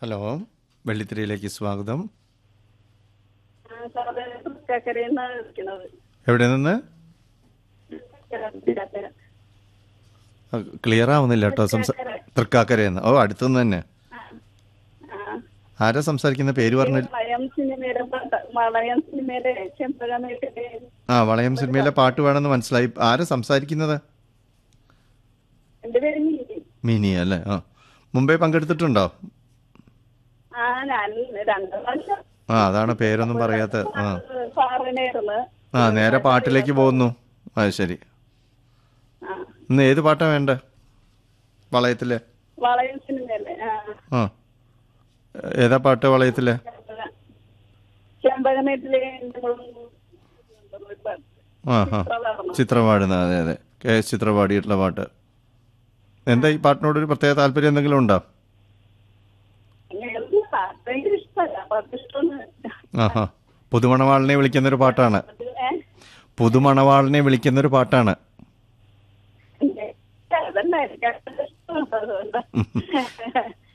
Hello വെള്ളിത്തിരയിലേക്ക് സ്വാഗതം ആ, സാറേ തൃക്കാക്കരയെന്നാണ് വിളിക്കുന്നത് എവിടെ നിന്ന് തൃക്കാക്കര. ക്ലിയർ ആവുന്നില്ല കേട്ടോ സംസാ തൃക്കാക്കരയെന്ന് ഓ അടുത്തുനിന്ന് തന്നെ ആ. ആരാ സംസാരിക്കുന്ന പേര് പറഞ്ഞില്ല വളയം സിനിമയുടെ പാട്ട് വളയം സിനിമയിലെ ചെമ്പകമേട്ടിലെ ആ വളയം സിനിമയിലെ പാട്ട് വേണമെന്ന് മനസ്സിലായി ആരാ സംസാരിക്കുന്നത് എന്റെ പേര് മീനി മിനി അല്ലേ ആ മുമ്പേ പങ്കെടുത്തിട്ടുണ്ടോ ആ ഞാൻ രണ്ടു പ്രാവശ്യം ആ അതാണ് പേരൊന്നും പറയാത്ത ആ സാറിനായിരുന്നു ആ നേരെ പാട്ടിലേക്ക് പോകുന്നു ആ ശരി ആ ഇന്ന് ഏത് പാട്ടാ വേണ്ടേ വളയത്തിലെ വളയം സിനിമയിലെ ആ ആ ഏതാ പാട്ട് വളയത്തിലെ ചെമ്പകമേട്ടിലെ ആ ആ ചിത്രം പാടുന്ന അതെ അതെ കെ എസ് ചിത്ര പാടിയിട്ടുള്ള പാട്ട് എന്താ ഈ പാട്ടിനോടൊരു പ്രത്യേക താല്പര്യം എന്തെങ്കിലും ഉണ്ടോ പാട്ട് ഇഷ്ടമല്ല പാട്ട് ഇഷ്ടമൊന്നും ആഹാ പുതുമണവാളിനെ വിളിക്കുന്നൊരു പാട്ടാണ് ഏഹ് പുതുമണവാളിനെ വിളിക്കുന്നൊരു പാട്ടാണ് അതല്ല എനിക്ക് അത്ര ഇഷ്ടമാണ് അതുകൊണ്ട്